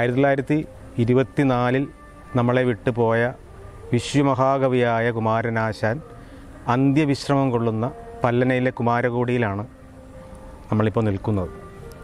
ആയിരത്തി തൊള്ളായിരത്തി ഇരുപത്തിനാലിൽ നമ്മളെ വിട്ടുപോയ വിശ്വമഹാകവിയായ കുമാരനാശാൻ അന്ത്യവിശ്രമം കൊള്ളുന്ന പല്ലനയിലെ കുമാരകോടിയിലാണ് നമ്മളിപ്പോൾ നിൽക്കുന്നത്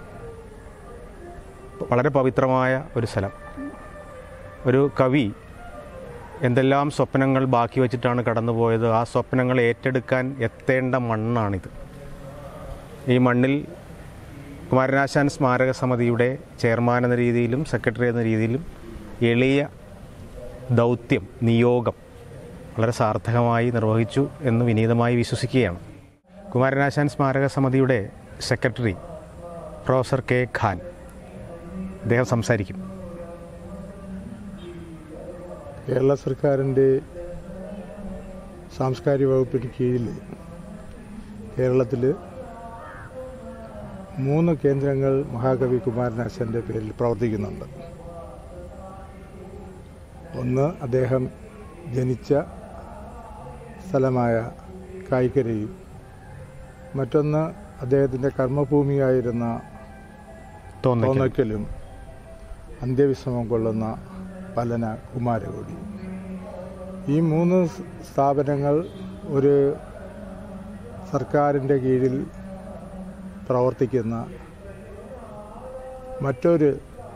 വളരെ പവിത്രമായ ഒരു സ്ഥലം ഒരു കവി എന്തെല്ലാം സ്വപ്നങ്ങൾ ബാക്കി വച്ചിട്ടാണ് കടന്നുപോയത് ആ സ്വപ്നങ്ങൾ ഏറ്റെടുക്കാൻ എത്തേണ്ട മണ്ണാണിത് ഈ മണ്ണിൽ കുമാരനാശാൻ സ്മാരക സമിതിയുടെ ചെയർമാൻ എന്ന രീതിയിലും സെക്രട്ടറി എന്ന രീതിയിലും എളിയ ദൗത്യം നിയോഗം വളരെ സാർത്ഥകമായി നിർവഹിച്ചു എന്ന് വിനീതമായി വിശ്വസിക്കുകയാണ് കുമാരനാശാൻ സ്മാരക സമിതിയുടെ സെക്രട്ടറി പ്രൊഫസർ കെ ഖാൻ അദ്ദേഹം സംസാരിക്കും കേരള സർക്കാരിൻ്റെ സാംസ്കാരിക വകുപ്പിന് കീഴിൽ കേരളത്തിൽ മൂന്ന് കേന്ദ്രങ്ങൾ മഹാകവി കുമാരനാശൻ്റെ പേരിൽ പ്രവർത്തിക്കുന്നുണ്ട് ഒന്ന് അദ്ദേഹം ജനിച്ച സ്ഥലമായ കായ്ക്കരയും മറ്റൊന്ന് അദ്ദേഹത്തിൻ്റെ കർമ്മഭൂമിയായിരുന്ന തോന്നിക്കും തോന്നയ്ക്കലും അന്ത്യവിശ്രമം കൊള്ളുന്ന പലന കുമാരകോടി ഈ മൂന്ന് സ് സ്ഥാപനങ്ങൾ ഒരു സർക്കാരിൻ്റെ കീഴിൽ പ്രവർത്തിക്കുന്ന മറ്റൊരു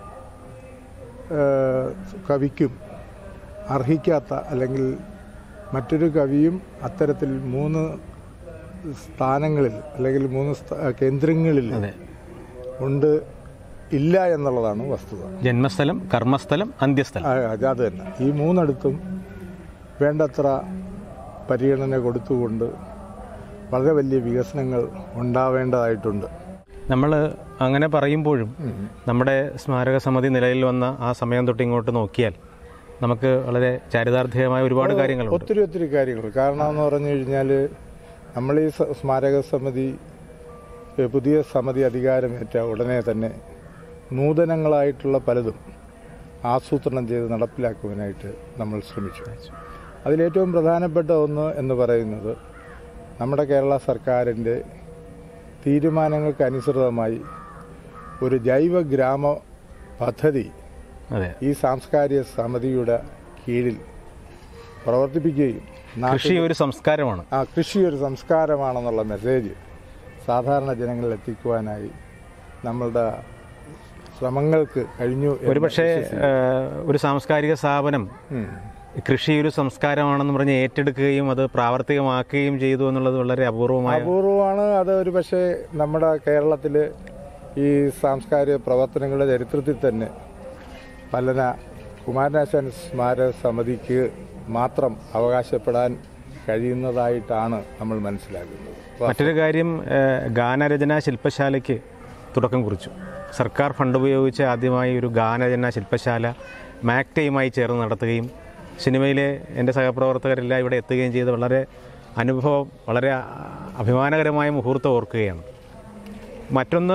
ഏഹ്, കവിക്കും അർഹിക്കാത്ത അല്ലെങ്കിൽ മറ്റൊരു കവിയും അത്തരത്തിൽ മൂന്ന് സ്ഥാനങ്ങളിൽ അല്ലെങ്കിൽ മൂന്ന് സ്ഥ- കേന്ദ്രങ്ങളിൽ അതെ ഉണ്ട് ഇല്ല എന്നുള്ളതാണ് വസ്തുത ജന്മസ്ഥലം കർമ്മസ്ഥലം അന്ത്യസ്ഥലം ആ, അത് അത് തന്നെ ഈ മൂന്നിടത്തും വേണ്ടത്ര പരിഗണന കൊടുത്തുകൊണ്ട് വളരെ വലിയ വികസനങ്ങൾ ഉണ്ടാവേണ്ടതായിട്ടുണ്ട് നമ്മൾ അങ്ങനെ പറയുമ്പോഴും നമ്മുടെ സ്മാരക സമിതി നിലയിൽ വന്ന ആ സമയം തൊട്ട് ഇങ്ങോട്ട് നോക്കിയാൽ നമുക്ക് വളരെ ചാരിതാർത്ഥ്യമായ ഒരുപാട് കാര്യങ്ങളുണ്ട് ഒത്തിരി ഒത്തിരി കാര്യങ്ങൾ കാരണം എന്ന് പറഞ്ഞു കഴിഞ്ഞാൽ നമ്മൾ ഈ സ- സ്മാരക സമിതി ഏ, പുതിയ സമിതി അധികാരമേറ്റ ഉടനെ തന്നെ നൂതനങ്ങളായിട്ടുള്ള പലതും ആസൂത്രണം ചെയ്ത് നടപ്പിലാക്കുവാനായിട്ട് നമ്മൾ ശ്രമിച്ചു അതിലേറ്റവും പ്രധാനപ്പെട്ട ഒന്ന് എന്ന് പറയുന്നത് നമ്മുടെ കേരള സർക്കാരിൻ്റെ തീരുമാനങ്ങൾക്ക് അനുസൃതമായി ഒരു ജൈവ ഗ്രാമ പദ്ധതി അതെ ഈ സാംസ്കാരിക സമിതിയുടെ കീഴിൽ പ്രവർത്തിപ്പിക്കുകയും നാട്ടിൽ കൃഷി ഒരു സംസ്കാരമാണ് ആ കൃഷി ഒരു സംസ്കാരമാണെന്നുള്ള മെസ്സേജ് സാധാരണ ജനങ്ങളിൽ എത്തിക്കുവാനായി നമ്മളുടെ ശ്രമങ്ങൾക്ക് കഴിഞ്ഞു എന്ന് ഒരുപക്ഷെ ഏഹ്, ഒരു സാംസ്കാരിക സ്ഥാപനം ഉം. കൃഷി ഒരു സംസ്കാരമാണെന്ന് പറഞ്ഞ് ഏറ്റെടുക്കുകയും അത് പ്രാവർത്തികമാക്കുകയും ചെയ്തു എന്നുള്ളത് വളരെ അപൂർവമായ അപൂർവമാണ് അത് ഒരു പക്ഷേ നമ്മുടെ കേരളത്തിൽ ഈ സാംസ്കാരിക പ്രവർത്തനങ്ങളുടെ ചരിത്രത്തിൽ തന്നെ പലന കുമാരനാശാൻ സ്മാരക സമിതിക്ക് മാത്രം അവകാശപ്പെടാൻ കഴിയുന്നതായിട്ടാണ് നമ്മൾ മനസ്സിലാക്കുന്നത് മറ്റൊരു കാര്യം ഏഹ്, ഗാനരചനാ ശില്പശാലയ്ക്ക് തുടക്കം കുറിച്ചു സർക്കാർ ഫണ്ട് ഉപയോഗിച്ച് ആദ്യമായി ഒരു ഗാനരചനാ ശില്പശാല മാക്ടയുമായി ചേർന്ന് നടത്തുകയും സിനിമയിലെ എൻ്റെ സഹപ്രവർത്തകരെല്ലാം ഇവിടെ എത്തുകയും ചെയ്ത് വളരെ അനുഭവം വളരെ ആ, അഭിമാനകരമായ മുഹൂർത്തം ഓർക്കുകയാണ് മറ്റൊന്ന്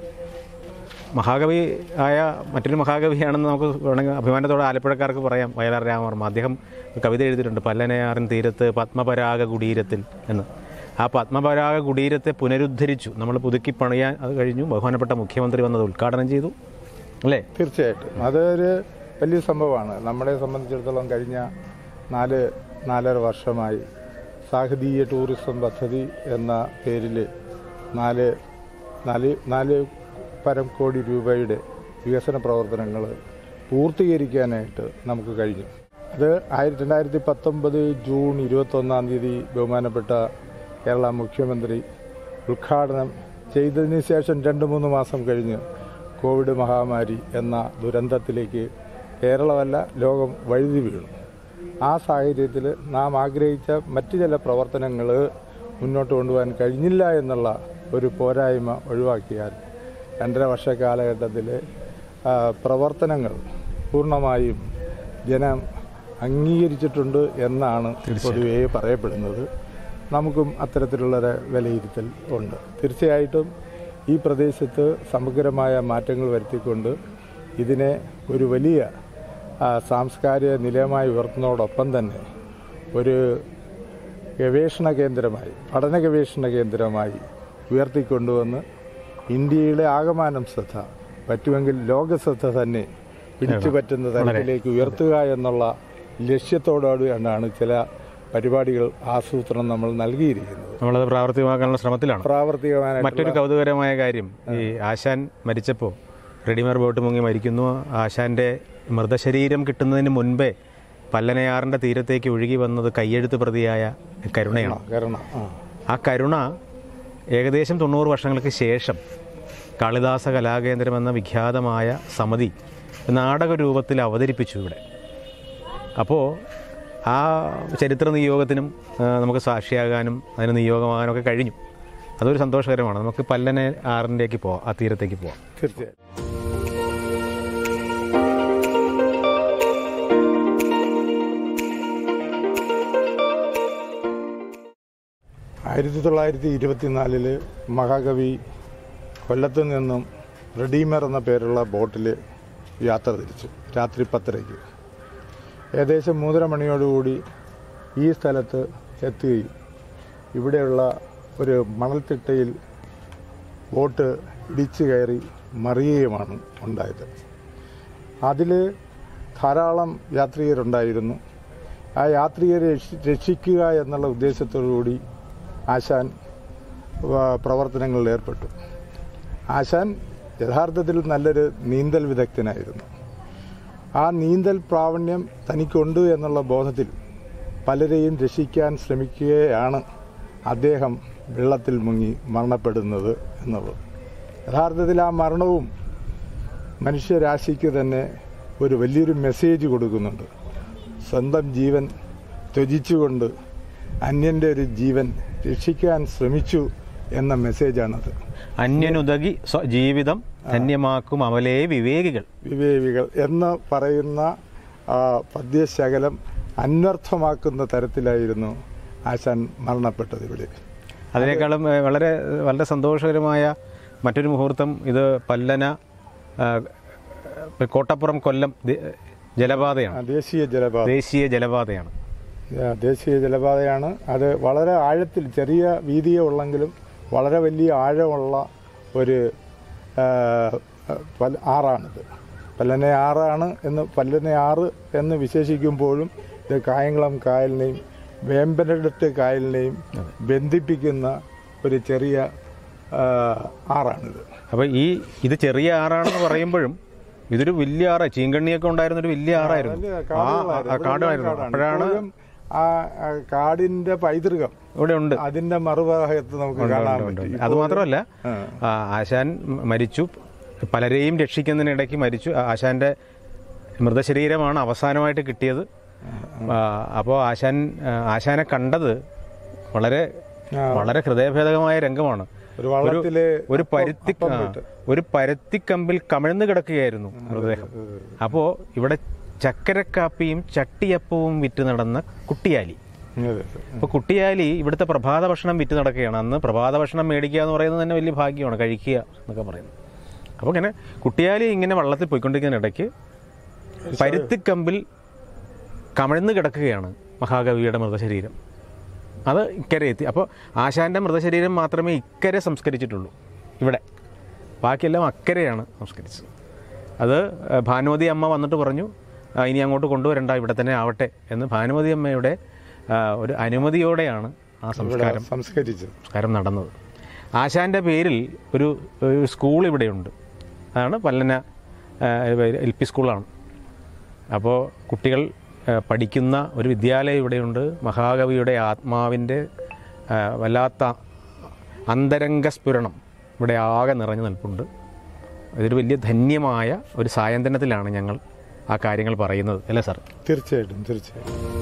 മഹാകവി ആയ മറ്റൊരു മഹാകവിയാണെന്ന് നമുക്ക് വേണമെങ്കിൽ അഭിമാനത്തോടെ ആലപ്പുഴക്കാർക്ക് പറയാം വയലാർ രാമവർമ്മ അദ്ദേഹം ഒരു കവിത എഴുതിയിട്ടുണ്ട് പല്ലനയാറിൻ തീരത്ത് പത്മപരാഗ കുടീരത്തിൽ എന്ന് ആ പത്മപരാഗ കുടീരത്തെ പുനരുദ്ധരിച്ചു നമ്മൾ പുതുക്കി പണിയാൻ അത് കഴിഞ്ഞു ബഹുമാനപ്പെട്ട മുഖ്യമന്ത്രി വന്നത് ഉദ്ഘാടനം ചെയ്തു അല്ലേ തീർച്ചയായിട്ടും അതൊരു വലിയ സംഭവമാണ് നമ്മളെ സംബന്ധിച്ചിടത്തോളം കഴിഞ്ഞ നാല് നാലര വർഷമായി സാഹതീയ ടൂറിസം പദ്ധതി എന്ന പേരിൽ നാല് നാല് നാല് പരം കോടി രൂപയുടെ വികസന പ്രവർത്തനങ്ങൾ പൂർത്തീകരിക്കാനായിട്ട് നമുക്ക് കഴിഞ്ഞു അത് ആയിരത്തി രണ്ടായിരത്തി പത്തൊമ്പത് ജൂൺ ഇരുപത്തൊന്നാം തീയതി ബഹുമാനപ്പെട്ട കേരള മുഖ്യമന്ത്രി ഉദ്ഘാടനം ചെയ്തതിന് ശേഷം രണ്ട് മൂന്ന് മാസം കഴിഞ്ഞ് കോവിഡ് മഹാമാരി എന്ന ദുരന്തത്തിലേക്ക് കേരളമല്ല ലോകം വഴുതി വീണു ആ സാഹചര്യത്തിൽ നാം ആഗ്രഹിച്ച മറ്റു ചില പ്രവർത്തനങ്ങൾ മുന്നോട്ട് കൊണ്ടുപോകാൻ കഴിഞ്ഞില്ല എന്നുള്ള ഒരു പോരായ്മ ഒഴിവാക്കിയാൽ രണ്ടര വർഷ കാലഘട്ടത്തിൽ പ്രവർത്തനങ്ങൾ പൂർണ്ണമായും ജനം അംഗീകരിച്ചിട്ടുണ്ട് എന്നാണ് പൊതുവേ പറയപ്പെടുന്നത് നമുക്കും അത്തരത്തിലുള്ളൊരു വിലയിരുത്തൽ ഉണ്ട് തീർച്ചയായിട്ടും ഈ പ്രദേശത്ത് സമഗ്രമായ മാറ്റങ്ങൾ വരുത്തിക്കൊണ്ട് ഇതിനെ ഒരു വലിയ ആ, സാംസ്കാരിക നിലയമായി ഉയർത്തുന്നതോടൊപ്പം തന്നെ ഒരു ഗവേഷണ കേന്ദ്രമായി പഠന ഗവേഷണ കേന്ദ്രമായി ഉയർത്തിക്കൊണ്ടുവന്ന് ഇന്ത്യയിലെ ആകമാനം ശ്രദ്ധ പറ്റുമെങ്കിൽ ലോക ശ്രദ്ധ തന്നെ പിടിച്ചു പറ്റുന്ന തരത്തിലേക്ക് ഉയർത്തുക എന്നുള്ള ലക്ഷ്യത്തോടുകൂടിയാണ് ചില പരിപാടികൾ ആസൂത്രണം നമ്മൾ നൽകിയിരിക്കുന്നത് നമ്മളത് പ്രാവർത്തികമാക്കാനുള്ള ശ്രമത്തിലാണ് പ്രാവർത്തികമായ മറ്റൊരു കൗതുകരമായ കാര്യം ഈ ആശാൻ മരിച്ചപ്പോൾ റെഡിമേർ ബോട്ട് മുങ്ങി മരിക്കുന്നു ആശാന്റെ മൃതശരീരം കിട്ടുന്നതിന് മുൻപേ പല്ലനയാറിന്റെ തീരത്തേക്ക് ഒഴുകി വന്നത് കയ്യെഴുത്ത് പ്രതിയായ കരുണയാണ് കാരണം ആ ആ കരുണ ഏകദേശം തൊണ്ണൂറ് വർഷങ്ങൾക്ക് ശേഷം കാളിദാസ കലാകേന്ദ്രം എന്ന വിഖ്യാതമായ സമിതി നാടക രൂപത്തിൽ അവതരിപ്പിച്ചു ഇവിടെ അപ്പോൾ ആ ചരിത്ര നിയോഗത്തിനും ആ, നമുക്ക് സാക്ഷിയാകാനും അതിന് നിയോഗമാകാനും ഒക്കെ കഴിഞ്ഞു അതൊരു സന്തോഷകരമാണ് നമുക്ക് പല്ലന ആറിൻ്റെക്ക് പോവാം ആ തീരത്തേക്ക് പോവാം തീർച്ചയായും ആയിരത്തി തൊള്ളായിരത്തി ഇരുപത്തിനാലില് മഹാകവി കൊല്ലത്ത് നിന്നും റെഡീമർ എന്ന പേരുള്ള ബോട്ടിൽ യാത്ര തിരിച്ചു രാത്രി പത്തരയ്ക്ക് ഏകദേശം മൂന്നര മണിയോടുകൂടി ഈ സ്ഥലത്ത് എത്തുകയും ഇവിടെയുള്ള ഒരു മണൽത്തിട്ടയിൽ ബോട്ട് ഇടിച്ചു കയറി മറിയുകയുമാണ് ഉണ്ടായത് അതിൽ ധാരാളം യാത്രികരുണ്ടായിരുന്നു ആ യാത്രികരെ രക്ഷി- രക്ഷിക്കുക എന്നുള്ള ഉദ്ദേശത്തോടുകൂടി ആശാൻ വ- പ്രവർത്തനങ്ങളിൽ ഏർപ്പെട്ടു ആശാൻ യഥാർത്ഥത്തിൽ നല്ലൊരു നീന്തൽ വിദഗ്ധനായിരുന്നു ആ നീന്തൽ പ്രാവണ്യം തനിക്കുണ്ട് എന്നുള്ള ബോധത്തിൽ പലരെയും രക്ഷിക്കാൻ ശ്രമിക്കുകയാണ് അദ്ദേഹം വെള്ളത്തിൽ മുങ്ങി മരണപ്പെടുന്നത് എന്നുള്ളത് യഥാർത്ഥത്തിൽ ആ മരണവും മനുഷ്യരാശിക്ക് തന്നെ ഒരു വലിയൊരു മെസ്സേജ് കൊടുക്കുന്നുണ്ട് സ്വന്തം ജീവൻ ത്യജിച്ചുകൊണ്ട് അന്യൻ്റെ ഒരു ജീവൻ രക്ഷിക്കാൻ ശ്രമിച്ചു എന്ന മെസ്സേജാണത് അന്യനുതകി സ്വ ജീവിതം ധന്യമാക്കും അമലേ വിവേകികൾ വിവേകികൾ എന്ന് പറയുന്ന ആ പദ്യശകലം അന്വർത്ഥമാക്കുന്ന തരത്തിലായിരുന്നു ആശാൻ മരണപ്പെട്ടത് ഇവിടെ അതിനേക്കാളും ഏഹ്, വളരെ വളരെ സന്തോഷകരമായ മറ്റൊരു മുഹൂർത്തം ഇത് പല്ലന ആ, കോട്ടപ്പുറം കൊല്ലം ദേ- ജലപാതയാണ് ആ, ദേശീയ ജലപാത ദേശീയ ജലപാതയാണ് ആ, ദേശീയ ജലപാതയാണ് അത് വളരെ ആഴത്തിൽ ചെറിയ വീതിയേ ഉള്ളെങ്കിലും വളരെ വലിയ ആഴമുള്ള ഒരു ആ, പൽ- ആറാണിത് പല്ലനെ ആറാണ് എന്ന് പല്ലനെ ആറ് എന്ന് വിശേഷിക്കുമ്പോഴും ഇത് കായംകുളം കായലിനെയും വേമ്പനടുത്ത് കായലിനെയും ബന്ധിപ്പിക്കുന്ന ഒരു ചെറിയ ആ, ആറാണിത് അപ്പോൾ ഈ ഇത് ചെറിയ ആറാണെന്ന് പറയുമ്പോഴും ഇതൊരു വലിയ ആറ് ചീങ്കണ്ണിയൊക്കെ ഉണ്ടായിരുന്ന ഒരു വലിയ ആറായിരുന്നു വലിയ ആ കാടുകളായിരുന്നു. ആ, കാടായിരുന്നു കാടാണ്. അപ്പോഴാണ് ഇപ്പോഴും ആ ആ കാടിന്റെ പൈതൃകം ഇവിടെ ഉണ്ട് അതിന്റെ മറുഭാഗത്ത് നമുക്ക് കാണാൻ ഉണ്ട്, പറ്റും ഉണ്ട്. അത് മാത്രമല്ല ആ. ആ, ആശാൻ മരിച്ചു പലരെയും രക്ഷിക്കുന്നതിനിടയ്ക്ക് മരിച്ചു ആ, ആശാന്റെ മൃതശരീരമാണ് അവസാനമായിട്ട് കിട്ടിയത് അപ്പോൾ ആശാൻ ആ, ആശാനെ കണ്ടത് വളരെ ആ. വളരെ ഹൃദയഭേദകമായ രംഗമാണ് ഒരു വള്ളത്തില് ഒരു അപ്പം- പരുത്തി അപ്പം ആ, വിട്ട്. ഒരു പരുത്തിക്കമ്പിൽ കമിഴ്ന്നു കിടക്കുകയായിരുന്നു മൃതദേഹം അപ്പോൾ ഇവിടെ ചക്കരക്കാപ്പിയും ചട്ടിയപ്പവും വിറ്റ് നടന്ന കുട്ടിയാലി അതെ, അതെ. അപ്പോൾ കുട്ടിയാലി ഇവിടുത്തെ പ്രഭാത ഭക്ഷണം വിറ്റ് നടക്കുകയാണ് അന്ന് പ്രഭാത ഭക്ഷണം മേടിക്കുക എന്ന് പറയുന്നത് തന്നെ വലിയ ഭാഗ്യമാണ് കഴിക്കുക എന്നൊക്കെ പറയുന്നത് അപ്പോൾ ഇങ്ങനെ കുട്ടിയാലി ഇങ്ങനെ വള്ളത്തിൽ പോയിക്കൊണ്ടിരിക്കുന്ന ഇടയ്ക്ക് പരുത്തിക്കമ്പിൽ കമിഴ്ന്ന് കിടക്കുകയാണ് മഹാകവിയുടെ മൃതശരീരം അത് ഇക്കരെ എത്തി അപ്പോൾ ആശാന്റെ മൃതശരീരം മാത്രമേ ഇക്കരെ സംസ്കരിച്ചിട്ടുള്ളൂ ഇവിടെ ബാക്കിയെല്ലാം അക്കരെയാണ് സംസ്കരിച്ചത് അത് ഏഹ്, ഭാനുമതി അമ്മ വന്നിട്ട് പറഞ്ഞു "ആ, ഇനി അങ്ങോട്ട് കൊണ്ടുവരണ്ട ഇവിടെ തന്നെ ആവട്ടെ എന്ന് ഭാനുമതി അമ്മയുടെ ആ, ഒരു അനുമതിയോടെയാണ് ആ ഇവിടെ സംസ്കാരം സംസ്കരിച്ചത് സംസ്കാരം നടന്നത് ആശാന്റെ പേരിൽ ഒരു ഒരു സ്കൂൾ ഇവിടെയുണ്ട് അതാണ് പല്ലന എൽ പി സ്കൂളാണ് അപ്പോൾ കുട്ടികൾ ആ, പഠിക്കുന്ന ഒരു വിദ്യാലയം ഇവിടെയുണ്ട് മഹാകവിയുടെ ആത്മാവിൻ്റെ ആ, വല്ലാത്ത അന്തരംഗ സ്ഫുരണം ഇവിടെ ആകെ നിറഞ്ഞു നിൽപ്പുണ്ട് ഇതൊരു വലിയ ധന്യമായ ഒരു സായന്തനത്തിലാണ് ഞങ്ങൾ ആ കാര്യങ്ങൾ പറയുന്നത് അല്ലേ സാർ തീർച്ചയായിട്ടും തീർച്ചയായിട്ടും